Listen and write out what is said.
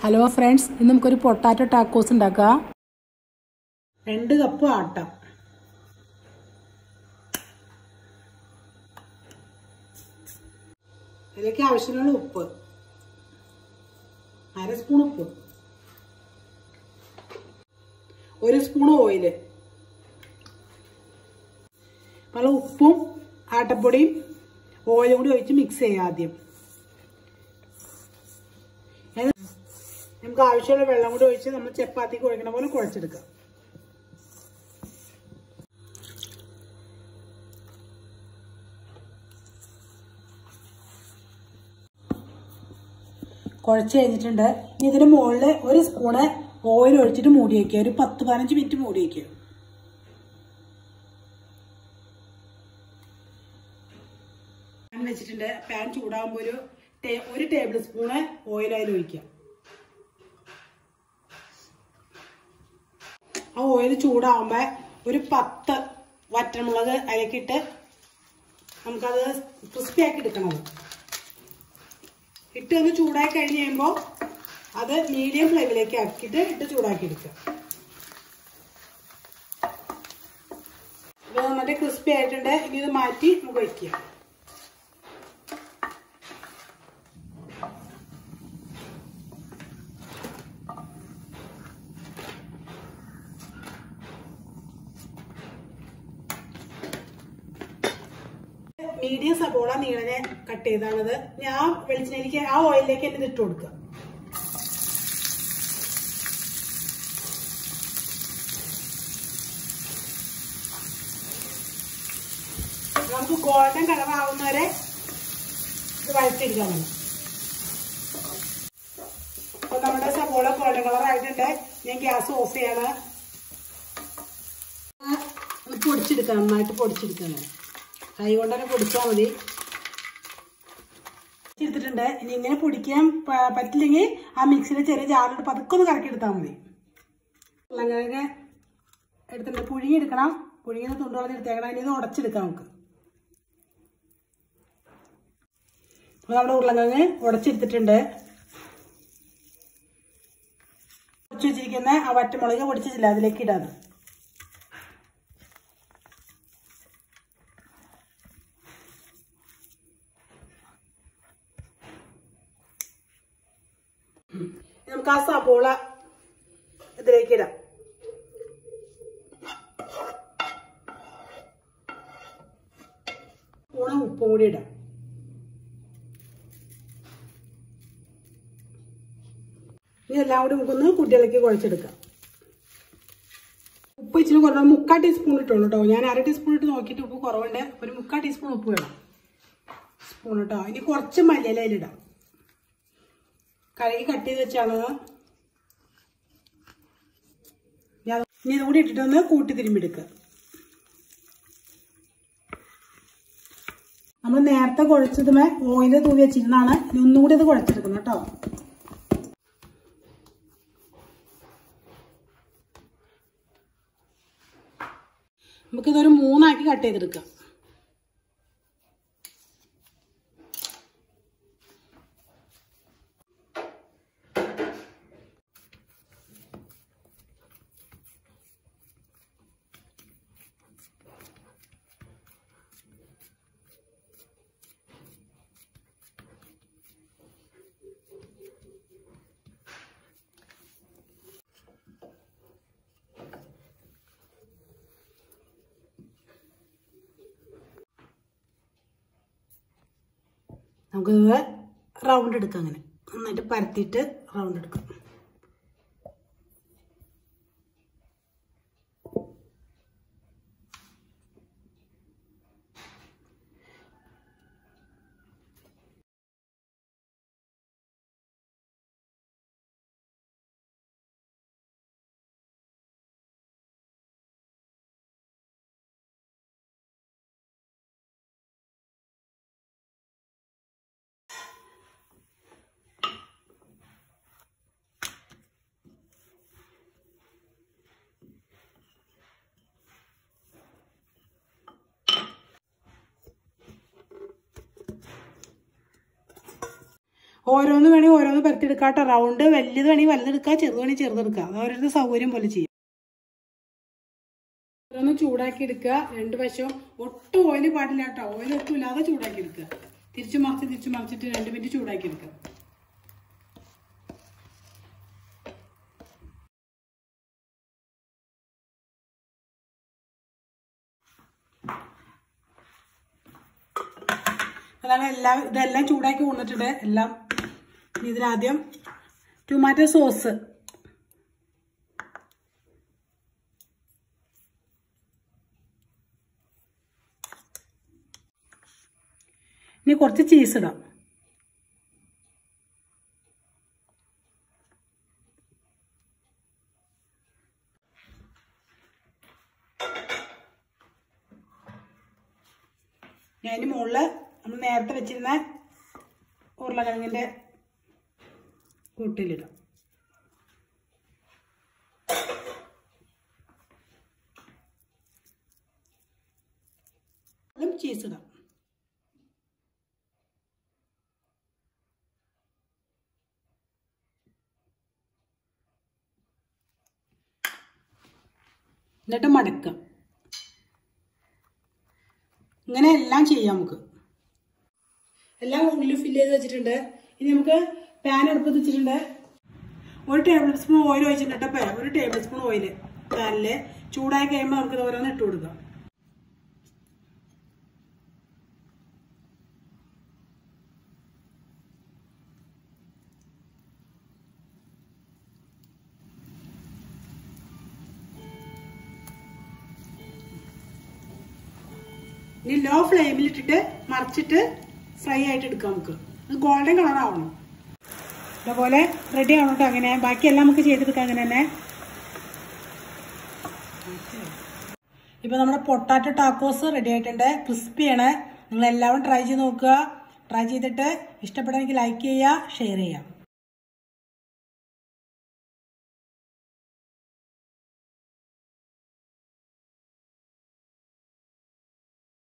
hello friends ഇന്ന് നമുക്കൊരു potato tacos ഉണ്ടാക്കാം രണ്ട് കപ്പ് ആട്ട ഇതിലേക്ക് ആവശ്യമുള്ള ഉപ്പ് അര സ്പൂൺ ഉപ്പ് ഒരു സ്പൂൺ ഓയില് നമ്മൾ ഉപ്പും ആട്ടപ്പൊടിയും ഓയിലും കൂടി ഒഴിച്ച് മിക്സ് ചെയ്യാം ആദ്യം നമുക്ക് ആവശ്യമുള്ള വെള്ളം കൂടി ഒഴിച്ച് നമ്മൾ ചപ്പാത്തിക്ക് കുഴക്കണ പോലെ കുഴച്ചെടുക്കാം കുഴച്ച് കഴിഞ്ഞിട്ടുണ്ട് ഇനി ഇതിന് മുകളിൽ ഒരു സ്പൂണ് ഓയിൽ ഒഴിച്ചിട്ട് മൂടി വയ്ക്കുക ഒരു പത്ത് പതിനഞ്ച് മിനിറ്റ് മൂടി വയ്ക്കുക പാൻ വെച്ചിട്ടുണ്ട് പാൻ ചൂടാകുമ്പോൾ ഒരു ടേ- ഒരു ടേബിൾ സ്പൂണ് ഓയിൽ അതിൽ ഒഴിക്കുക ആ ഓയിൽ ചൂടാവുമ്പോൾ ഒരു പത്ത് വറ്റൽമുളക് അതിലേക്കിട്ട് നമുക്കത് ക്രിസ്പി ആക്കി എടുക്കണം ഇട്ട് ഒന്ന് ചൂടായി കഴിഞ്ഞ് കഴിയുമ്പോൾ അത് മീഡിയം ഫ്ലെയിമിലേക്ക് ആക്കിയിട്ട് ഇട്ട് ചൂടാക്കി എടുക്കുക ഇത് നന്നായിട്ട് ക്രിസ്പി ആയിട്ടുണ്ട് ഇനി ഇത് മാറ്റി നമുക്ക് വയ്ക്കുക മീഡിയം സബോള നീളനെ കട്ട് ചെയ്താണത് ഞാൻ വെളിച്ചെണ്ണയിലേക്ക് ആ ഓയിലിലേക്ക് തന്നെ ഇട്ട് കൊടുക്കുക നമുക്ക് ഗോൾഡൻ കളർ ആവുന്നവരെ ഇത് വഴറ്റിയെടുക്കാൻ വേണം അപ്പൊ നമ്മുടെ സബോള ഗോൾഡൻ കളർ ആയിട്ടുണ്ട് ഞാൻ ഗ്യാസ് ഓഫ് ചെയ്യാണ് ഒന്ന് പൊടിച്ചെടുക്കാം നന്നായിട്ട് പൊടിച്ചെടുക്കണം കൈ കൊണ്ട് തന്നെ പൊടിച്ചാൽ മതി എടുത്തിട്ടുണ്ട് ഇനി ഇങ്ങനെ പൊടിക്കാൻ പ- പറ്റില്ലെങ്കിൽ ആ മിക്സിയുടെ ചെറിയ ജാറിട്ട് പതുക്കെ ഒന്ന് കറക്കി എടുത്താൽ മതി ഉരുളങ്കിഴങ്ങ് എടുത്തിട്ടുണ്ട് പുഴുങ്ങിയെടുക്കണം പുഴുങ്ങിയത് തുണ്ടുകളഞ്ഞ് എടുത്തേക്കണം ഇനി ഇത് ഉടച്ചെടുക്കാം നമുക്ക് അപ്പോൾ നമ്മുടെ ഉരുളങ്കിഴങ്ങ് ഉടച്ചെടുത്തിട്ടുണ്ട് പൊടിച്ച് വെച്ചിരിക്കുന്ന ആ വറ്റമുളക് പൊടിച്ചിട്ടില്ല അതിലേക്ക് ഇടാതെ നമുക്ക് ആ സബോള ഇതിലേക്ക് ഇടാം സ്പൂണ് ഉപ്പും കൂടി ഇടാം ഇനി എല്ലാം കൂടി നമുക്കൊന്ന് കുട്ടികളിലേക്ക് കുഴച്ചെടുക്കാം ഉപ്പ് ഇച്ചിരി കുറവ് മുക്കാൽ ടീസ്പൂൺ ഇട്ടുള്ളൂ കേട്ടോ ഞാൻ അര ടീസ്പൂൺ ഇട്ട് നോക്കിയിട്ട് ഉപ്പ് കുറവുണ്ട് ഒരു മുക്കാൽ ടീസ്പൂൺ ഉപ്പ് വേണം സ്പൂൺ കേട്ടോ ഇനി കുറച്ച് മല്ലിയില അതിലിടാം കഴുകി കട്ട് ചെയ്ത് വെച്ചാണ് ഞാൻ ഇനി ഇതും കൂടി ഇട്ടിട്ടൊന്ന് കൂട്ടി തിരുമ്പിടുക്കുക നമ്മൾ നേരത്തെ കുഴച്ചതുമേ ഓയില് തൂവി വെച്ചിരുന്നാണ് ഇനി ഒന്നും കൂടി ഇത് കുഴച്ചെടുക്കണം കേട്ടോ നമുക്കിതൊരു മൂന്നാക്കി കട്ട് ചെയ്തെടുക്കാം നമുക്കിത് റൗണ്ട് എടുക്കാം അങ്ങനെ നന്നായിട്ട് പരത്തിയിട്ട് റൗണ്ട് എടുക്കാം ഓരോന്ന് വേണമെങ്കിൽ ഓരോന്ന് പരത്തിയെടുക്കാം കേട്ടോ റൗണ്ട് വലിയത് വേണമെങ്കിൽ വലുതെടുക്കുക ചെറുത് വേണമെങ്കിൽ ചെറുതെടുക്കുക അത് ഓരോരുത്തർ സൗകര്യം പോലെ ചെയ്യാം ഓരോന്ന് ചൂടാക്കി എടുക്കുക രണ്ട് വശവും ഒട്ടും ഓയിൽ പാടില്ല കേട്ടോ ഓയിൽ ഒട്ടും ഇല്ലാതെ ചൂടാക്കി എടുക്കുക തിരിച്ചു മറിച്ച് തിരിച്ചു മറിച്ചിട്ട് രണ്ട് മിനിറ്റ് ചൂടാക്കി എടുക്കുക അതാണ് എല്ലാം ഇതെല്ലാം ചൂടാക്കി കൊണ്ടിട്ടുണ്ട് എല്ലാം ഇനി ഇതിലാദ്യം ടൊമാറ്റോ സോസ് ഇനി കുറച്ച് ചീസ് ഇടാം ഞാൻ അതിൻ്റെ മുകളിൽ നമ്മൾ നേരത്തെ വെച്ചിരുന്ന ഉരുളക്കിഴങ്ങിൻ്റെ കൂട്ടിലിടാം അതും ചീസ് ഇടാം എന്നിട്ട് മടക്കുക ഇങ്ങനെ എല്ലാം ചെയ്യാം നമുക്ക് എല്ലാം ഉള്ളിൽ ഫില്ല് ചെയ്ത് വെച്ചിട്ടുണ്ട് ഇനി നമുക്ക് പാൻ അടുപ്പത്ത് വെച്ചിട്ടുണ്ട് ഒരു ടേബിൾ സ്പൂൺ ഓയിൽ ഒഴിച്ചിട്ടുണ്ട് കേട്ടോ ഒരു ടേബിൾ സ്പൂൺ ഓയിൽ പാനിൽ ചൂടായി കഴിയുമ്പോൾ നമുക്ക് ഇത് ഓരോന്ന് ഇട്ട് കൊടുക്കാം ഇനി ലോ ഫ്ലെയിമിൽ ഇട്ടിട്ട് മറിച്ചിട്ട് ഫ്രൈ ആയിട്ട് എടുക്കാം നമുക്ക് ഗോൾഡൻ കളർ ആവണം ഇതേപോലെ റെഡി ആവണം കേട്ടോ അങ്ങനെ ബാക്കിയെല്ലാം നമുക്ക് ചെയ്തെടുക്കാം അങ്ങനെ തന്നെ ഇപ്പൊ നമ്മുടെ പൊട്ടാറ്റോ ടാക്കോസ് റെഡി ആയിട്ടുണ്ട് ക്രിസ്പിയാണ് നിങ്ങൾ എല്ലാവരും ട്രൈ ചെയ്ത് നോക്കുക ട്രൈ ചെയ്തിട്ട് ഇഷ്ടപ്പെടുമെങ്കിൽ ലൈക്ക് ചെയ്യുക ഷെയർ ചെയ്യുക